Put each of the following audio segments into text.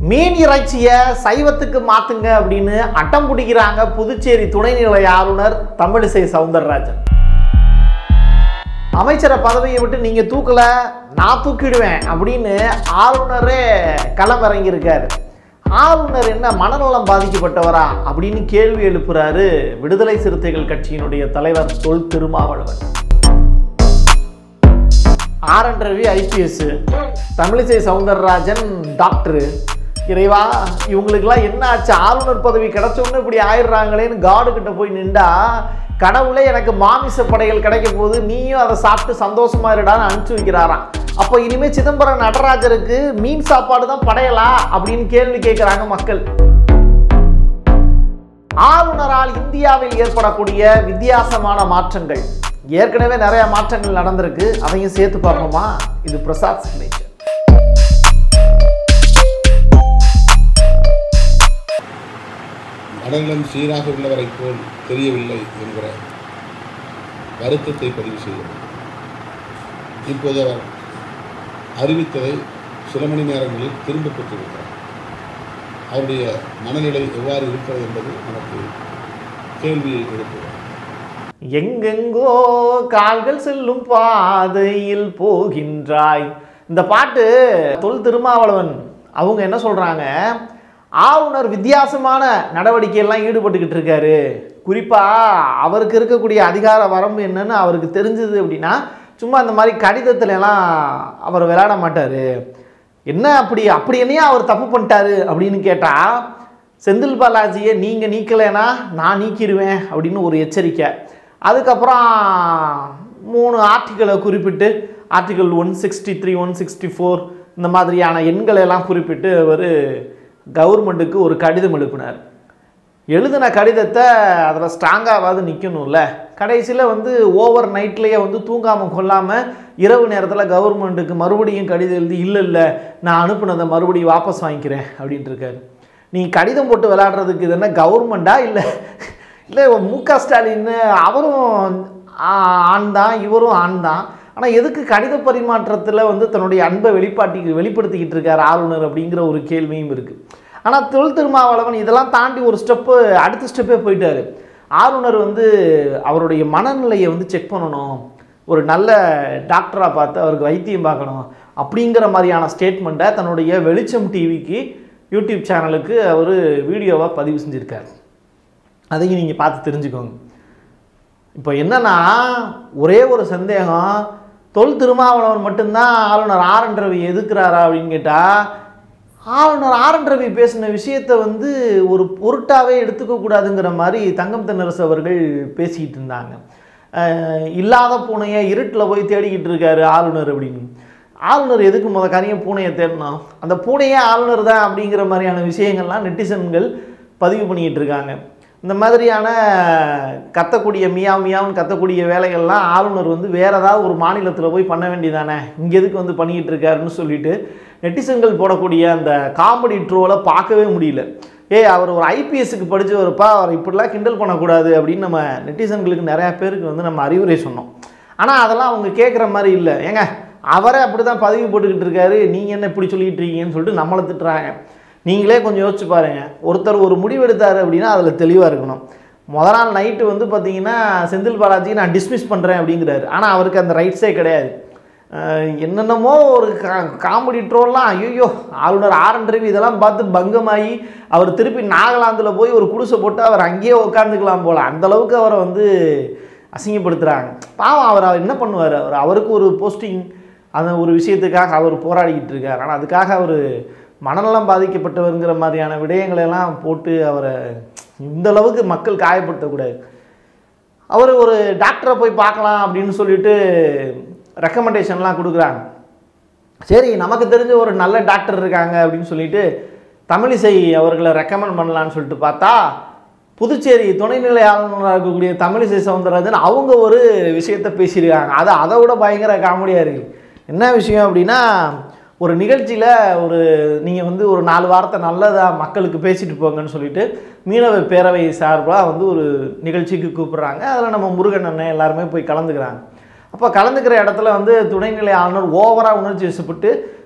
மீன் இறைச்சியை சைவத்துக்கு மாத்துங்க அப்படின்னு அட்டம் பிடிக்கிறாங்க புதுச்சேரி துணைநிலை ஆளுநர் தமிழிசை சவுந்தரராஜன் அமைச்சரை பதவியை விட்டு நீங்க தூக்கல நான் தூக்கிடுவேன் அப்படின்னு ஆளுநரே களமிறங்கியிருக்காரு ஆளுநர் என்ன மனநலம் பாதிக்கப்பட்டவரா அப்படின்னு கேள்வி எழுப்புறாரு விடுதலை சிறுத்தைகள் கட்சியினுடைய தலைவர் Thol Thirumavalavan R N Ravi IPS Tamilisai Soundararajan doctor இறைவா இவங்களுக்கெல்லாம் என்ன ஆச்சு ஆளுநர் பதவி கிடைச்சோன்னு இப்படி ஆயிடுறாங்களேன்னு காடு கிட்ட போய் நின்றா கடவுளே எனக்கு மாமிச படைகள் கிடைக்க போது நீயும் அதை சாப்பிட்டு சந்தோஷமா இருடான்னு அனுப்பிச்சு வைக்கிறாராம் அப்போ இனிமே சிதம்பரம் நடராஜருக்கு மீன் சாப்பாடு தான் படையலா அப்படின்னு கேள்வி கேட்குறாங்க மக்கள் ஆளுநரால் இந்தியாவில் ஏற்படக்கூடிய வித்தியாசமான மாற்றங்கள் ஏற்கனவே நிறைய மாற்றங்கள் நடந்திருக்கு அதையும் சேர்த்து பார்ப்போமா இது பிரசாத் சிக்னேச்சர் மனநலம் சீராக உள்ளவரைப் போல் தெரியவில்லை என்கிற வருத்தத்தை பதிவு செய்கிறோம் இப்போது அவர் அறிவித்ததை சில மணி நேரங்களில் திரும்ப பெற்றிருக்கிறார் அவருடைய மனநிலை எவ்வாறு இருக்கிறது என்பது நமக்கு கேள்வியை எழுப்புகிறது எங்கெங்கோ கால்கள் செல்லும் பாதையில் போகின்றாய் இந்த பாட்டு தொல் திருமாவளவன் அவங்க என்ன சொல்றாங்க ஆளுநர் வித்தியாசமான நடவடிக்கையெல்லாம் ஈடுபட்டுக்கிட்டு இருக்காரு குறிப்பா அவருக்கு இருக்கக்கூடிய அதிகார வரம்பு என்னன்னு அவருக்கு தெரிஞ்சது அப்படின்னா சும்மா இந்த மாதிரி கடிதத்துல எல்லாம் அவர் விளையாட மாட்டாரு என்ன அப்படி அப்படி என்னையா அவர் தப்பு பண்ணிட்டாரு அப்படின்னு கேட்டா செந்தில் பாலாஜியை நீங்கள் நீக்கலைன்னா நான் நீக்கிடுவேன் அப்படின்னு ஒரு எச்சரிக்கை அதுக்கப்புறம் மூணு ஆர்டிகளை குறிப்பிட்டு article one sixty three one sixty four இந்த மாதிரியான எண்களை எல்லாம் குறிப்பிட்டு அவர் கவர்மெண்ட்டுக்கு ஒரு கடிதம் எழுப்பினார் எழுதின கடிதத்தை அதில் ஸ்ட்ராங்காவது நிற்கணும்ல கடைசியில் வந்து ஓவர் நைட்லேயே வந்து தூங்காமல் கொள்ளாமல் இரவு நேரத்தில் கவர்மெண்ட்டுக்கு மறுபடியும் கடிதம் எழுதி இல்லை இல்லை நான் அனுப்புனதை மறுபடியும் வாபஸ் வாங்கிக்கிறேன் அப்படின்ட்டு இருக்காரு நீ கடிதம் போட்டு விளையாடுறதுக்கு இது என்ன கவர்மெண்ட்டா இல்லை இல்லை மு க ஸ்டாலின் அவரும் ஆ- ஆண் தான் இவரும் ஆண் தான் ஆனால் எதுக்கு கடித பரிமாற்றத்தில் வந்து தன்னுடைய அன்பை வெளிப்பாட்டி வெளிப்படுத்திக்கிட்டு இருக்கார் ஆளுநர் அப்படிங்கிற ஒரு கேள்வியும் இருக்குது ஆனால் தொல் திருமாவளவன் இதெல்லாம் தாண்டி ஒரு ஸ்டெப்பு அடுத்த ஸ்டெப்பே போயிட்டாரு ஆளுநர் வந்து அவருடைய மனநிலையை வந்து செக் பண்ணணும் ஒரு நல்ல டாக்டராக பார்த்து அவருக்கு வைத்தியம் பார்க்கணும் அப்படிங்கிற மாதிரியான ஸ்டேட்மெண்ட்டை தன்னுடைய வெளிச்சம் டிவிக்கு யூடியூப் சேனலுக்கு அவர் வீடியோவாக பதிவு செஞ்சுருக்காரு அதையும் நீங்கள் பார்த்து தெரிஞ்சுக்கோங்க இப்போ என்னன்னா ஒரே ஒரு சந்தேகம் தொல் திருமாவளவன் மட்டும்தான் ஆளுநர் ஆர் என் ரவி எதுக்குறாரா அப்படின்னு கேட்டால் ஆளுநர் ஆர் என் ரவி பேசின விஷயத்தை வந்து ஒரு பொருட்டாவே எடுத்துக்க கூடாதுங்கிற மாதிரி தங்கம் தென்னரசு அவர்கள் பேசிக்கிட்டு இருந்தாங்க அஹ் இல்லாத பூனையை இருட்டில் போய் தேடிக்கிட்டு இருக்காரு ஆளுநர் அப்படின்னு ஆளுநர் எதுக்கு முத காரியம் பூனையை தேடணும் அந்த பூனையே ஆளுநர் தான் அப்படிங்கிற மாதிரியான விஷயங்கள்லாம் நெட்டிசன்கள் பதிவு பண்ணிக்கிட்டு இருக்காங்க இந்த மாதிரியான கத்தக்கூடிய மியா மியாவுன்னு கத்தக்கூடிய வேலைகள்லாம் ஆளுநர் வந்து வேற ஏதாவது ஒரு மாநிலத்தில் போய் பண்ண வேண்டியதானே இங்கே எதுக்கு வந்து பண்ணிக்கிட்டு இருக்காருன்னு சொல்லிட்டு நெட்டிசன்கள் போடக்கூடிய அந்த காமெடி ட்ரோலை பார்க்கவே முடியல ஏய் அவர் ஒரு ஐபிஎஸ்க்கு படித்தவருப்பா அவர் இப்படிலாம் கிண்டல் பண்ணக்கூடாது அப்படின்னு நம்ம நெட்டிசன்களுக்கு நிறையா பேருக்கு வந்து நம்ம அறிவுரை சொன்னோம் ஆனால் அதெல்லாம் அவங்க கேட்குற மாதிரி இல்லை ஏங்க அவரே அப்படி தான் பதவி போட்டுக்கிட்டு இருக்காரு நீங்கள் என்ன இப்படி சொல்லிட்டு இருக்கீங்கன்னு சொல்லிட்டு நம்மளை திட்டுறாங்க நீங்களே கொஞ்சம் யோசிச்சு பாருங்க ஒருத்தர் ஒரு முடிவு எடுத்தாரு அப்படின்னா அதில் தெளிவாக இருக்கணும் முத நாள் நைட்டு வந்து பார்த்தீங்கன்னா செந்தில் பாலாஜி நான் டிஸ்மிஸ் பண்ணுறேன் அப்படிங்கிறாரு ஆனால் அவருக்கு அந்த ரைட்ஸே கிடையாது அஹ் என்னென்னமோ ஒரு கா காமெடி ட்ரோல்லாம் ஐயோ ஆளுநர் ஆர் என் ரவி இதெல்லாம் பார்த்து பங்கமாகி அவர் திருப்பி நாகாலாந்தில் போய் ஒரு குடிசை போட்டு அவர் அங்கேயே உட்காந்துக்கலாம் போல அந்த அளவுக்கு அவரை வந்து அசிங்கப்படுத்துகிறாங்க பாவம் அவர் அவர் என்ன பண்ணுவார் அவர் அவருக்கு ஒரு போஸ்டிங் அந்த ஒரு விஷயத்துக்காக அவர் போராடிக்கிட்டு இருக்கார் ஆனால் அதுக்காக அவர் மனநலம் பாதிக்கப்பட்டவருங்கிற மாதிரியான விடயங்களை எல்லாம் போட்டு அவரை இந்த அளவுக்கு மக்கள் காயப்படுத்தக்கூடாது அவர் ஒரு டாக்டரை போய் பார்க்கலாம் அப்படின்னு சொல்லிட்டு ரெக்கமெண்டேஷன்லாம் கொடுக்குறாங்க சரி நமக்கு தெரிஞ்ச ஒரு நல்ல டாக்டர் இருக்காங்க அப்படின்னு சொல்லிட்டு தமிழிசை அவர்களை ரெக்கமெண்ட் பண்ணலான்னு சொல்லிட்டு பார்த்தா புதுச்சேரி துணைநிலை ஆளுநராக இருக்கக்கூடிய தமிழிசை சவுந்தரராஜன் அவங்க ஒரு விஷயத்த பேசியிருக்காங்க அது அதை விட பயங்கர காமெடியாக இருக்குது என்ன விஷயம் அப்படின்னா ஒரு நிகழ்ச்சியில் ஒரு நீங்கள் வந்து ஒரு நாலு வாரத்தை நல்லதாக மக்களுக்கு பேசிட்டு போங்கன்னு சொல்லிட்டு மீனவ பேரவை சார்பாக வந்து ஒரு நிகழ்ச்சிக்கு கூப்பிடுறாங்க அதில் நம்ம முருகன் அண்ணன் எல்லாருமே போய் கலந்துக்கிறாங்க அப்போ கலந்துக்கிற இடத்துல வந்து துணைநிலை ஆளுநர் ஓவராக உணர்ச்சி வசப்பட்டு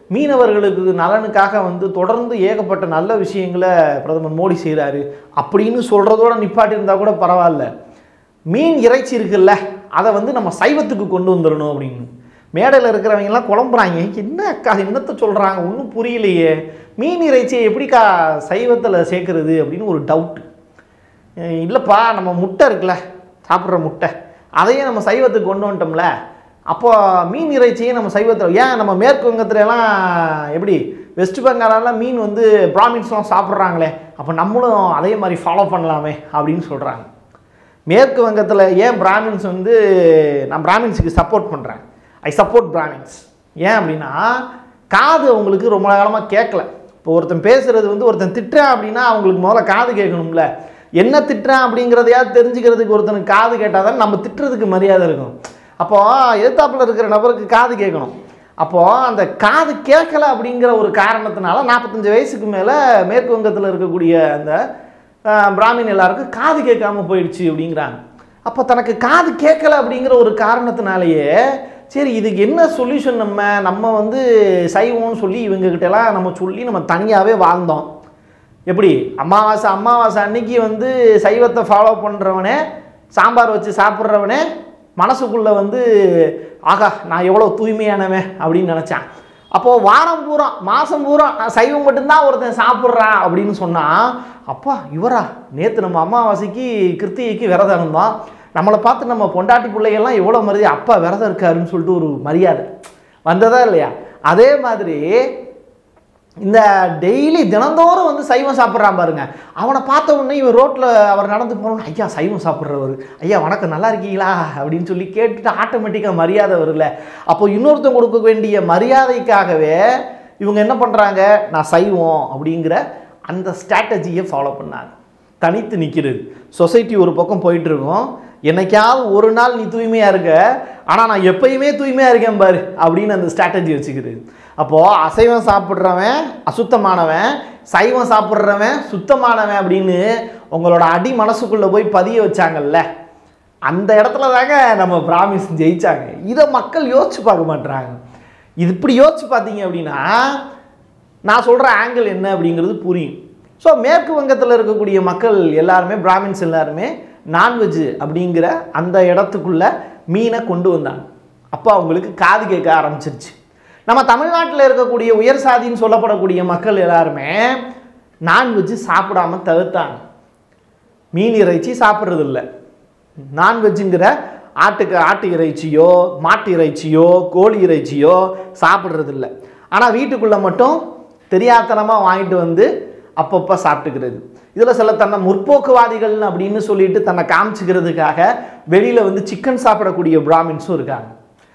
மீனவர்களுக்கு நலனுக்காக வந்து தொடர்ந்து ஏகப்பட்ட நல்ல விஷயங்களை பிரதமர் மோடி செய்கிறாரு அப்படின்னு சொல்கிறதோட நிப்பாட்டி கூட பரவாயில்ல மீன் இறைச்சி இருக்குல்ல அதை வந்து நம்ம சைவத்துக்கு கொண்டு வந்துடணும் அப்படின்னு மேடையில் இருக்கிறவங்கெல்லாம் குழம்புறாங்க என்ன அக்கா என்னத்தை சொல்கிறாங்க ஒன்றும் புரியலையே மீன் இறைச்சியை எப்படிக்கா சைவத்தில் சேர்க்கறது அப்படின்னு ஒரு டவுட்டு அஹ் இல்லைப்பா நம்ம முட்டை இருக்குல்ல சாப்பிட்ற முட்டை அதையே நம்ம சைவத்துக்கு கொண்டு வந்துட்டோம்ல அப்போ மீன் இறைச்சியை நம்ம சைவத்தில் ஏன் நம்ம மேற்கு வங்கத்துல எல்லாம் எப்படி வெஸ்ட் பெங்காலெல்லாம் மீன் வந்து பிராமின்ஸ்லாம் சாப்பிட்றாங்களே அப்போ நம்மளும் அதே மாதிரி ஃபாலோ பண்ணலாமே அப்படின்னு சொல்கிறாங்க மேற்கு வங்கத்தில் ஏன் பிராமின்ஸ் வந்து நான் பிராமின்ஸுக்கு சப்போர்ட் பண்ணுறேன் ஐ சப்போர்ட் பிராமின்ஸ் ஏன் அப்படின்னா காது அவங்களுக்கு ரொம்ப காலமாக கேட்கல இப்போ ஒருத்தன் பேசுறது வந்து ஒருத்தன் திட்டுறான் அப்படின்னா அவங்களுக்கு முதல்ல காது கேட்கணும்ல என்ன திட்டுறான் அப்படிங்கிறதையாவது தெரிஞ்சுக்கிறதுக்கு ஒருத்தனுக்கு காது கேட்டால் தான் நம்ம திட்டுறதுக்கு மரியாதை இருக்கும் அப்போது எதிர்த்தாப்புல இருக்கிற நபருக்கு காது கேட்கணும் அப்போது அந்த காது கேட்கல அப்படிங்கிற ஒரு காரணத்தினால நாற்பத்தஞ்சு வயசுக்கு மேலே மேற்கு வங்கத்தில் இருக்கக்கூடிய அந்த ஆஹ், பிராமின் எல்லாருக்கும் காது கேட்காம போயிடுச்சு அப்படிங்கிறாங்க அப்போ தனக்கு காது கேட்கல அப்படிங்கிற ஒரு காரணத்தினாலேயே சரி இதுக்கு என்ன சொல்யூஷன் நம்ம நம்ம வந்து சைவம்னு சொல்லி இவங்ககிட்டலாம் நம்ம சொல்லி நம்ம தனியாகவே வாழ்ந்தோம் எப்படி அமாவாசை அமாவாசை அன்னைக்கு வந்து சைவத்தை ஃபாலோ பண்ணுறவனே சாம்பார் வச்சு சாப்பிட்றவனே மனசுக்குள்ளே வந்து ஆகா நான் எவ்வளோ தூய்மையானவன் அப்படின்னு நினச்சான் அப்போது வாரம் பூரா மாதம் பூரா நான் சைவம் மட்டும்தான் ஒருத்தன் சாப்பிட்றான் அப்படின்னு சொன்னால் அப்பா இவரா நேற்று நம்ம அமாவாசைக்கு கிருத்திகைக்கு விரதம் இருந்தோம் நம்மளை பார்த்து நம்ம பொண்டாட்டி பிள்ளைகள்லாம் எவ்வளோ மரியாதை அப்பா விரதம் இருக்காருன்னு சொல்லிட்டு ஒரு மரியாதை வந்ததா இல்லையா அதே மாதிரி இந்த டெய்லி தினந்தோறும் வந்து சைவம் சாப்பிட்றான் பாருங்க அவனை பார்த்த உடனே இவன் ரோட்டில் அவர் நடந்து போனோன்னு ஐயா சைவம் சாப்பிட்றவர் ஐயா வணக்கம் நல்லா இருக்கீங்களா அப்படின்னு சொல்லி கேட்டுட்டு ஆட்டோமேட்டிக்காக மரியாதை வரும்ல அப்போ இன்னொருத்தன் கொடுக்க வேண்டிய மரியாதைக்காகவே இவங்க என்ன பண்ணுறாங்க நான் சைவம் அப்படிங்கிற அந்த ஸ்ட்ராட்டஜியை ஃபாலோ பண்ணாங்க தனித்து நிற்கிறது சொசைட்டி ஒரு பக்கம் போயிட்டு இருக்கும் என்னைக்காவது ஒரு நாள் நீ தூய்மையாக இருக்க ஆனால் நான் எப்பயுமே தூய்மையாக இருக்கேன் பாரு அப்படின்னு அந்த ஸ்ட்ராட்டஜி வச்சுக்கிறது அப்போது அசைவம் சாப்பிட்றவன் அசுத்தமானவன் சைவம் சாப்பிட்றவன் சுத்தமானவன் அப்படின்னு உங்களோட அடி மனசுக்குள்ளே போய் பதிய வச்சாங்கல்ல அந்த இடத்துல தாங்க நம்ம பிராமிஸ் ஜெயிச்சாங்க இதை மக்கள் யோசிச்சு பார்க்க மாட்றாங்க இது இப்படி யோசிச்சு பார்த்தீங்க அப்படின்னா நான் சொல்கிற ஆங்கிள் என்ன அப்படிங்கிறது புரியும் ஸோ மேற்கு வங்கத்தில் இருக்கக்கூடிய மக்கள் எல்லாருமே பிராமின்ஸ் எல்லாருமே நான்வெஜ் அப்படிங்கிற அந்த இடத்துக்குள்ள மீனை கொண்டு வந்தாங்க அப்போ அவங்களுக்கு காது கேட்க ஆரம்பிச்சிருச்சு நம்ம தமிழ்நாட்டில் இருக்கக்கூடிய உயர் சாதின்னு சொல்லப்படக்கூடிய மக்கள் எல்லாருமே நான்வெஜ் சாப்பிடாம தவிர்த்தாங்க மீன் இறைச்சி சாப்பிட்றது இல்லை நான்வெஜ்ஜுங்கிற ஆட்டுக்கு ஆட்டு இறைச்சியோ மாட்டு இறைச்சியோ கோழி இறைச்சியோ சாப்பிட்றது இல்லை ஆனால் வீட்டுக்குள்ளே மட்டும் தெரியாத்தனமாக வாங்கிட்டு வந்து அப்பப்போ சாப்பிட்டுக்கிறது இதில் சில தன்னை முற்போக்குவாதிகள் அப்படின்னு சொல்லிட்டு தன்னை காமிச்சிக்கிறதுக்காக வெளியில் வந்து சிக்கன் சாப்பிடக்கூடிய பிராமின்ஸும் இருக்காங்க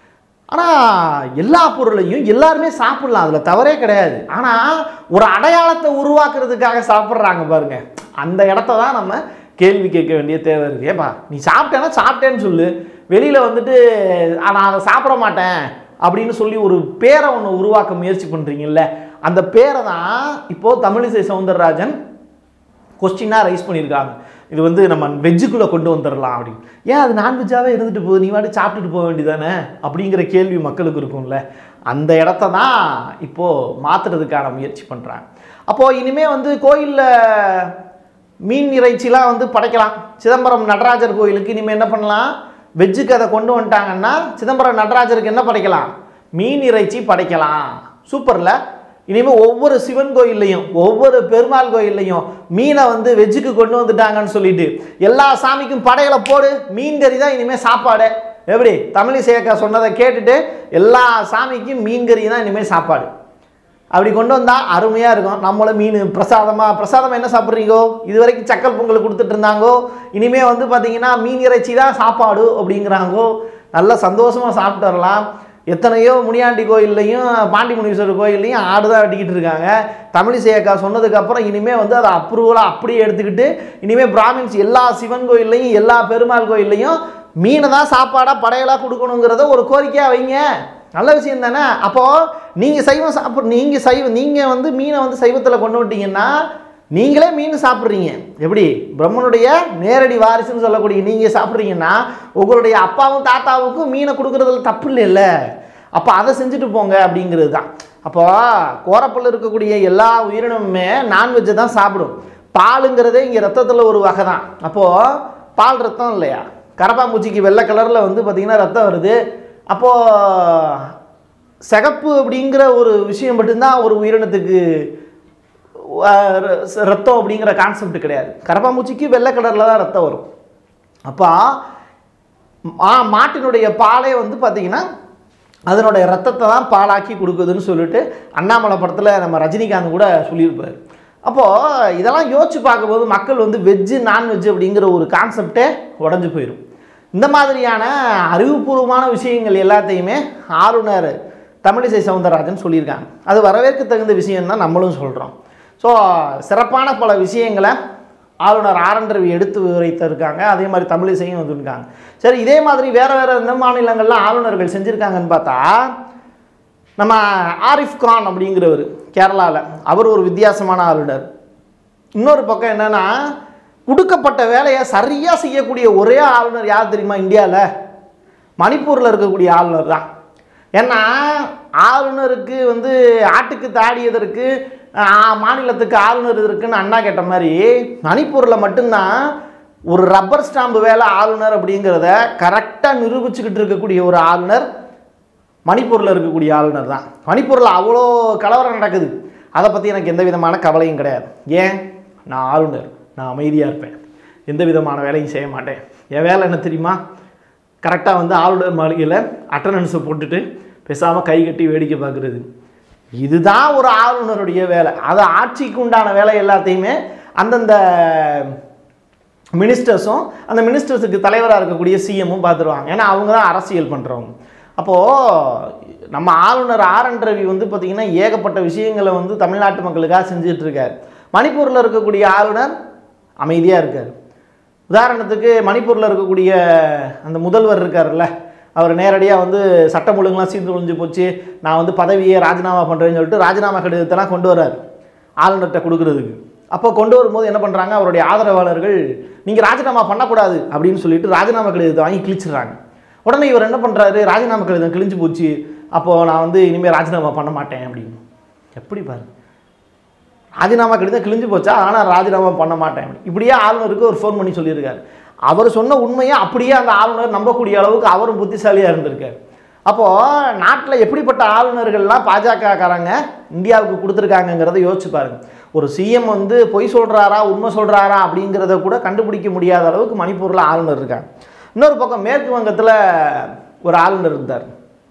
ஆனால் எல்லா பொருளையும் எல்லாருமே சாப்பிடலாம் அதில் தவறே கிடையாது ஆனால் ஒரு அடையாளத்தை உருவாக்குறதுக்காக சாப்பிட்றாங்க பாருங்க அந்த இடத்த தான் நம்ம கேள்வி கேட்க வேண்டிய தேவை இருக்கு ஏப்பா நீ சாப்பிட்டேன்னா சாப்பிட்டேன்னு சொல்லு வெளியில் வந்துட்டு "ஆ, நான் அதை சாப்பிட மாட்டேன் அப்படின்னு சொல்லி ஒரு பேரை ஒன்று உருவாக்க முயற்சி பண்ணுறீங்கல்ல அந்த பேரை தான் இப்போது தமிழிசை சவுந்தரராஜன் கொஸ்டினாக ரைஸ் பண்ணியிருக்காங்க இது வந்து நம்ம வெஜ்ஜுக்குள்ளே கொண்டு வந்துடலாம் அப்படின்னு ஏன் அது நான்வெஜ்ஜாகவே இருந்துட்டு போகுது நீ வாட்டி சாப்பிட்டுட்டு போக வேண்டியதானே அப்படிங்கிற கேள்வி மக்களுக்கு இருக்கும்ல அந்த இடத்த தான் இப்போது மாற்றுறதுக்கான முயற்சி பண்ணுறாங்க அப்போது இனிமேல் வந்து கோயிலில் மீன் இறைச்சிலாம் வந்து படைக்கலாம் சிதம்பரம் நடராஜர் கோயிலுக்கு இனிமேல் என்ன பண்ணலாம் வெஜ்ஜுக்கு அதை கொண்டு வந்துட்டாங்கன்னா சிதம்பரம் நடராஜருக்கு என்ன படைக்கலாம் மீன் இறைச்சி படைக்கலாம் சூப்பர்ல இனிமேல் ஒவ்வொரு சிவன் கோயில்லையும் ஒவ்வொரு பெருமாள் கோயில்லையும் மீனை வந்து வெஜ்ஜுக்கு கொண்டு வந்துட்டாங்கன்னு சொல்லிட்டு எல்லா சாமிக்கும் படைகளை போடு மீன் கறி தான் இனிமேல் சாப்பாடு எப்படி தமிழிசை அக்கா சொன்னதை கேட்டுட்டு எல்லா சாமிக்கும் மீன் கறி தான் இனிமேல் சாப்பாடு அப்படி கொண்டு வந்தால் அருமையாக இருக்கும் நம்மளும் மீன் பிரசாதமாக பிரசாதம் என்ன சாப்பிட்றீங்கோ இது வரைக்கும் சக்கல் பொங்கல் கொடுத்துட்டு இருந்தாங்கோ இனிமேல் வந்து பார்த்தீங்கன்னா மீன் இறைச்சி தான் சாப்பாடு அப்படிங்கிறாங்கோ நல்லா சந்தோஷமாக சாப்பிட்டு வரலாம் எத்தனையோ முனியாண்டி கோயில்லையும் பாண்டி முனீஸ்வரர் கோயில்லையும் ஆடு தான் வெட்டிக்கிட்டு இருக்காங்க தமிழிசை அக்கா சொன்னதுக்கப்புறம் இனிமேல் வந்து அதை அப்ரூவலாக அப்படியே எடுத்துக்கிட்டு இனிமேல் பிராமின்ஸ் எல்லா சிவன் கோயில்லையும் எல்லா பெருமாள் கோயில்லையும் மீனை தான் சாப்பாடாக படையலாக கொடுக்கணுங்கிறத ஒரு கோரிக்கையாக வைங்க நல்ல விஷயம் தானே அப்போது நீங்கள் சைவம் சாப்பிட்ற நீங்கள் சைவம் நீங்கள் வந்து மீனை வந்து சைவத்தில் கொண்டு விட்டீங்கன்னா நீங்களே மீன் சாப்பிட்றீங்க எப்படி பிரம்மனுடைய நேரடி வாரிசுன்னு சொல்லக்கூடிய நீங்கள் சாப்பிட்றீங்கன்னா உங்களுடைய அப்பாவும் தாத்தாவுக்கும் மீனை கொடுக்குறதுல தப்பு இல்லைல்ல அப்போ அதை செஞ்சுட்டு போங்க அப்படிங்கிறது தான் அப்போ கோரப்பல் இருக்கக்கூடிய எல்லா உயிரினமுமே நான்வெஜ்ஜை தான் சாப்பிடும் பாலுங்கிறதே இங்கே ரத்தத்தில் ஒரு வகை தான் அப்போது பால் ரத்தம் இல்லையா கரப்பாம்பூச்சிக்கு வெள்ளை கலரில் வந்து பார்த்திங்கன்னா ரத்தம் வருது அப்போது சிகப்பு அப்படிங்கிற ஒரு விஷயம் மட்டும்தான் ஒரு உயிரினத்துக்கு அஹ், ர- ரத்தம் அப்படிங்கிற கான்செப்ட் கிடையாது கரப்பாம்பூச்சிக்கு வெள்ளை கலரில் தான் ரத்தம் வரும் அப்போ மா மாட்டினுடைய பாலே வந்து பார்த்திங்கன்னா அதனுடைய ரத்தத்தை தான் பாலாக்கி கொடுக்குதுன்னு சொல்லிட்டு அண்ணாமலை படத்தில் நம்ம ரஜினிகாந்த் கூட சொல்லியிருப்பார் அப்போது இதெல்லாம் யோசிச்சு பார்க்கும்போது மக்கள் வந்து வெஜ்ஜு நான்வெஜ் அப்படிங்கிற ஒரு கான்செப்டே உடஞ்சி போயிடும் இந்த மாதிரியான அறிவுபூர்வமான விஷயங்கள் எல்லாத்தையுமே ஆளுநர் தமிழிசை சவுந்தரராஜன் சொல்லியிருக்காங்க அது வரவேற்க தகுந்த விஷயம் தான் நம்மளும் சொல்கிறோம் ஸோ சிறப்பான பல விஷயங்களை ஆளுநர் ஆர் என் ரவி எடுத்து விவரித்திருக்காங்க அதே மாதிரி தமிழிசையும் வந்திருக்காங்க சரி இதே மாதிரி வேறு வேறு எந்த மாநிலங்கள்லாம் ஆளுநர்கள் செஞ்சுருக்காங்கன்னு பார்த்தா நம்ம ஆரிஃப் கான் அப்படிங்கிறவர் கேரளாவில் அவர் ஒரு வித்தியாசமான ஆளுநர் இன்னொரு பக்கம் என்னன்னா கொடுக்கப்பட்ட வேலையை சரியாக செய்யக்கூடிய ஒரே ஆளுநர் யார் தெரியுமா இந்தியாவில் மணிப்பூரில் இருக்கக்கூடிய ஆளுநர் தான் ஏன்னா ஆளுநருக்கு வந்து ஆட்டுக்கு தாடியதற்கு ஆஹ், மாநிலத்துக்கு ஆளுநர் இருக்குன்னு அண்ணா கேட்ட மாதிரி மணிப்பூரில் மட்டும்தான் ஒரு ரப்பர் ஸ்டாம்பு வேலை ஆளுநர் அப்படிங்கிறத கரெக்டாக நிரூபிச்சுக்கிட்டு இருக்கக்கூடிய ஒரு ஆளுநர் மணிப்பூரில் இருக்கக்கூடிய ஆளுநர் தான் மணிப்பூரில் அவ்வளோ கலவரம் நடக்குது அதை பற்றி எனக்கு எந்த விதமான கவலையும் கிடையாது ஏன் நான் ஆளுநர் நான் அமைதியாக இருப்பேன் எந்த விதமான வேலையும் செய்ய மாட்டேன் என் வேலை என்ன தெரியுமா கரெக்டாக வந்து ஆளுநர் மாளிகையில் அட்டண்டன்ஸை போட்டுட்டு பேசாமல் கை கட்டி வேடிக்கை பார்க்குறது இதுதான் ஒரு ஆளுநருடைய வேலை அது ஆட்சிக்கு உண்டான வேலை எல்லாத்தையுமே அந்தந்த மினிஸ்டர்ஸும் அந்த மினிஸ்டர்ஸுக்கு தலைவராக இருக்கக்கூடிய சிஎம்மும் பார்த்துருவாங்க ஏன்னா அவங்க தான் அரசியல் பண்ணுறவங்க அப்போது நம்ம ஆளுநர் ஆர் என் ரவி வந்து பார்த்திங்கன்னா ஏகப்பட்ட விஷயங்களை வந்து தமிழ்நாட்டு மக்களுக்காக செஞ்சுட்டு இருக்காரு மணிப்பூரில் இருக்கக்கூடிய ஆளுநர் அமைதியாக இருக்கார் உதாரணத்துக்கு மணிப்பூரில் இருக்கக்கூடிய அந்த முதல்வர் இருக்கார்ல அவர் நேரடியாக வந்து சட்டம் ஒழுங்குலாம் சீர்ந்து ஒழிஞ்சு போச்சு நான் வந்து பதவியை ராஜினாமா பண்ணுறேன்னு சொல்லிட்டு ராஜினாமா கடிதத்தெல்லாம் கொண்டு வர்றாரு ஆளுநர்கிட்ட கொடுக்குறதுக்கு அப்போ கொண்டு வரும்போது என்ன பண்ணுறாங்க அவருடைய ஆதரவாளர்கள் நீங்கள் ராஜினாமா பண்ணக்கூடாது அப்படின்னு சொல்லிட்டு ராஜினாமா கடிதத்தை வாங்கி கிழிச்சிடுறாங்க உடனே இவர் என்ன பண்ணுறாரு ராஜினாமா கடிதம் கிழிஞ்சு போச்சு அப்போது நான் வந்து இனிமேல் ராஜினாமா பண்ண மாட்டேன் அப்படின்னு எப்படி பாரு ராஜினாமா கடிதம் கிழிஞ்சு போச்சா ஆனால் ராஜினாமா பண்ண மாட்டேன் இப்படியே ஆளுநருக்கு ஒரு ஃபோன் பண்ணி சொல்லியிருக்காரு அவர் சொன்ன உண்மையை அப்படியே அந்த ஆளுநர் நம்பக்கூடிய அளவுக்கு அவரும் புத்திசாலியாக இருந்திருக்காரு அப்போது நாட்டில் எப்படிப்பட்ட ஆளுநர்கள்லாம் பாஜகக்காரங்க இந்தியாவுக்கு கொடுத்துருக்காங்கங்கிறத யோசிச்சு பாருங்க ஒரு சிஎம் வந்து பொய் சொல்கிறாரா உண்மை சொல்கிறாரா அப்படிங்கிறத கூட கண்டுபிடிக்க முடியாத அளவுக்கு மணிப்பூரில் ஆளுநர் இருக்காங்க இன்னொரு பக்கம் மேற்கு வங்கத்தில் ஒரு ஆளுநர் இருந்தார்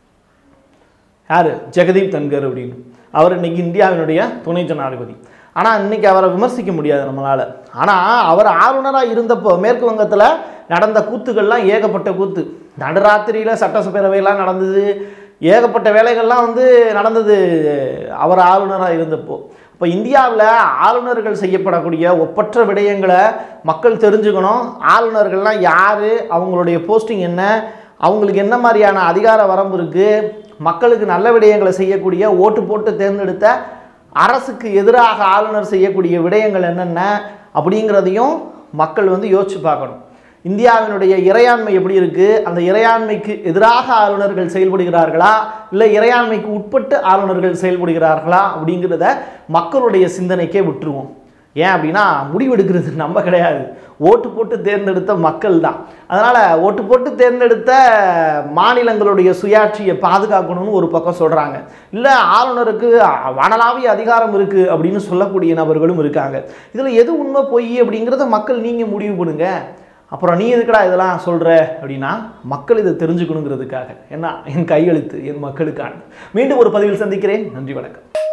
யார் ஜெகதீப் தன்கர் அப்படின்னு அவர் இன்னைக்கு இந்தியாவினுடைய துணை ஜனாதிபதி ஆனால் இன்னைக்கு அவரை விமர்சிக்க முடியாது நம்மளால் ஆனால் அவர் ஆளுநராக இருந்தப்போ மேற்கு வங்கத்தில் நடந்த கூத்துக்கள்லாம் ஏகப்பட்ட கூத்து நடுராத்திரியில் சட்டசபேரவையெல்லாம் நடந்தது ஏகப்பட்ட வேலைகள்லாம் வந்து நடந்தது அவர் ஆளுநராக இருந்தப்போ இப்போ இந்தியாவில் ஆளுநர்கள் செய்யப்படக்கூடிய ஒப்பற்ற விடயங்களை மக்கள் தெரிஞ்சுக்கணும் ஆளுநர்கள்லாம் யார் அவங்களுடைய போஸ்டிங் என்ன அவங்களுக்கு என்ன மாதிரியான அதிகார வரம்பு இருக்குது மக்களுக்கு நல்ல விடயங்களை செய்யக்கூடிய ஓட்டு போட்டு தேர்ந்தெடுத்த அரசுக்கு எதிராக ஆளுநர் செய்யக்கூடிய விடயங்கள் என்னென்ன அப்படிங்கிறதையும் மக்கள் வந்து யோசிச்சு பார்க்கணும் இந்தியாவினுடைய இறையாண்மை எப்படி இருக்குது அந்த இறையாண்மைக்கு எதிராக ஆளுநர்கள் செயல்படுகிறார்களா இல்லை இறையாண்மைக்கு உட்பட்டு ஆளுநர்கள் செயல்படுகிறார்களா அப்படிங்கிறத மக்களுடைய சிந்தனைக்கே விட்டுருவோம் ஏன் அப்படின்னா முடிவெடுக்கிறது நம்ம கிடையாது ஓட்டு போட்டு தேர்ந்தெடுத்த மக்கள் தான் அதனால் ஓட்டு போட்டு தேர்ந்தெடுத்த மாநிலங்களுடைய சுயாட்சியை பாதுகாக்கணும்னு ஒரு பக்கம் சொல்கிறாங்க இல்லை ஆளுநருக்கு வனலாவிய அதிகாரம் இருக்குது அப்படின்னு சொல்லக்கூடிய நபர்களும் இருக்காங்க இதில் எது உண்மை பொய் அப்படிங்கிறத மக்கள் நீங்கள் முடிவு பண்ணுங்க அப்புறம் நீ எதுக்குடா இதெல்லாம் சொல்கிற அப்படின்னா மக்கள் இதை தெரிஞ்சுக்கணுங்கிறதுக்காக ஏன்னா என் கையெழுத்து என் மக்களுக்கான மீண்டும் ஒரு பதிவில் சந்திக்கிறேன் நன்றி வணக்கம்